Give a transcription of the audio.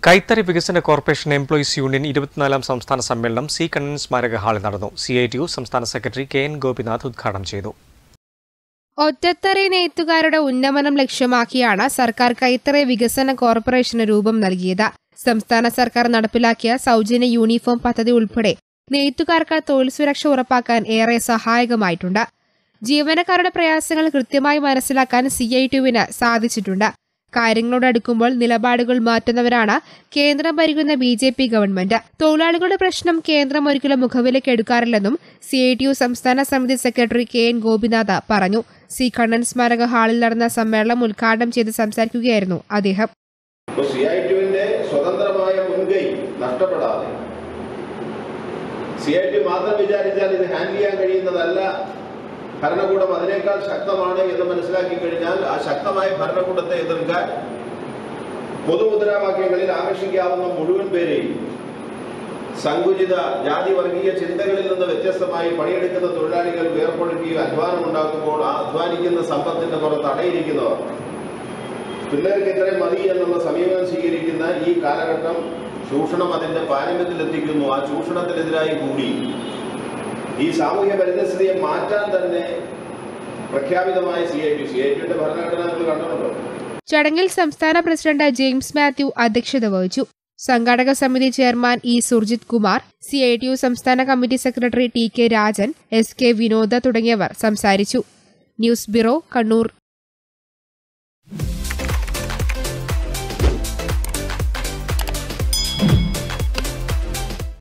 കൈത്തറി വികസന corporation employees union ഇരുപത്തിനാലാം സംസ്ഥാന സമ്മേളനം സി കണ്ണൻ സ്മാരക ഹാളിൽ നടന്നു സി ഐ ടി യു സംസ്ഥാന സെക്രട്ടറി കെ എൻ ഗോപിനാഥ് ഉദ്ഘാടനം ചെയ്തു ഒറ്റത്തറി നെയ്ത്തുകാരുടെ ഉന്നമനം ലക്ഷ്യമാക്കിയാണ് സർക്കാർ കൈത്തറി വികസന കോർപ്പറേഷന് രൂപം നൽകിയത് സംസ്ഥാന സർക്കാർ നടപ്പിലാക്കിയ സൗജന്യ യൂണിഫോം പദ്ധതി ഉൾപ്പെടെ നെയ്ത്തുകാർക്ക് തൊഴിൽ സുരക്ഷ ഉറപ്പാക്കാൻ ഏറെ സഹായകമായിട്ടുണ്ട് ജീവനക്കാരുടെ പ്രയാസങ്ങൾ കൃത്യമായി മനസ്സിലാക്കാൻ സി ഐ ടിയുവിന് സാധിച്ചിട്ടുണ്ട് കാര്യങ്ങളോട് അടുക്കുമ്പോൾ നിലപാടുകൾ മാറ്റുന്നവരാണ് കേന്ദ്രം ഭരിക്കുന്ന ബി ജെ പി ഗവൺമെന്റ് തൊഴിലാളികളുടെ പ്രശ്നം കേന്ദ്രം ഒരിക്കലും മുഖവിലേക്ക് എടുക്കാറില്ലെന്നും സി ഐ ടി യു സംസ്ഥാന സമിതി സെക്രട്ടറി കെ എൻ ഗോപിനാഥ് പറഞ്ഞു സി കണ്ണൻ സ്മാരക ഹാളിൽ നടന്ന സമ്മേളനം ഉദ്ഘാടനം ചെയ്ത് സംസാരിക്കുകയായിരുന്നു അദ്ദേഹം ഇപ്പോൾ സി ഐ ടിയുവിന്റെ സ്വതന്ത്രമായ മുൻകൈ നഷ്ടപ്പെടാതെ സി ഐ ടി മാത്രം വിചാരിച്ചാൽ ഇത് ഹാൻഡിൽ ചെയ്യാൻ കഴിയുന്നതല്ല ഭരണകൂടം അതിനേക്കാൾ ശക്തമാണ് എന്ന് മനസ്സിലാക്കി കഴിഞ്ഞാൽ ആ ശക്തമായ ഭരണകൂടത്തെ എതിർക്കാൻ പൊതുമുദ്രാവാക്യങ്ങളിൽ ആകർഷിക്കാവുന്ന മുഴുവൻ പേരെയും സങ്കുചിത ജാതി വർഗീയ ചിന്തകളിൽ നിന്ന് വ്യത്യസ്തമായി പണിയെടുക്കുന്ന തൊഴിലാളികൾ വേർപ്പൊഴുക്കുകയും അധ്വാനം ഉണ്ടാക്കുമ്പോൾ ആ അധ്വാനിക്കുന്ന സമ്പത്തിന്റെ പുറത്ത് അടയിരിക്കുന്നവർ പിള്ളേർക്ക് ഇത്രയും മതി എന്നുള്ള സമീപനം സ്വീകരിക്കുന്ന ഈ കാലഘട്ടം ചൂഷണം അതിന്റെ പാരമ്യത്തിലെത്തിക്കുന്നു ആ ചൂഷണത്തിനെതിരായി കൂടി ഈ സാമൂഹ്യ പരിതസ്ഥിതിയെ മാറ്റാൻ തന്നെ പ്രഖ്യാപിതമായ C I T C I ടിയുടെ ഭരണഘടന നിങ്ങൾ കണ്ടിട്ടുണ്ടോ ചടങ്ങിൽ സംസ്ഥാന പ്രസിഡന്റ് ജെയിംസ് മാത്യു അധ്യക്ഷത വഹിച്ചു സംഘാടക സമിതി chairman E Surjith Kumar C I T U സംസ്ഥാന committee secretary T K Rajan S K Vinod തുടങ്ങിയവർ സംസാരിച്ചു ന്യൂസ് ബ്യൂറോ കണ്ണൂർ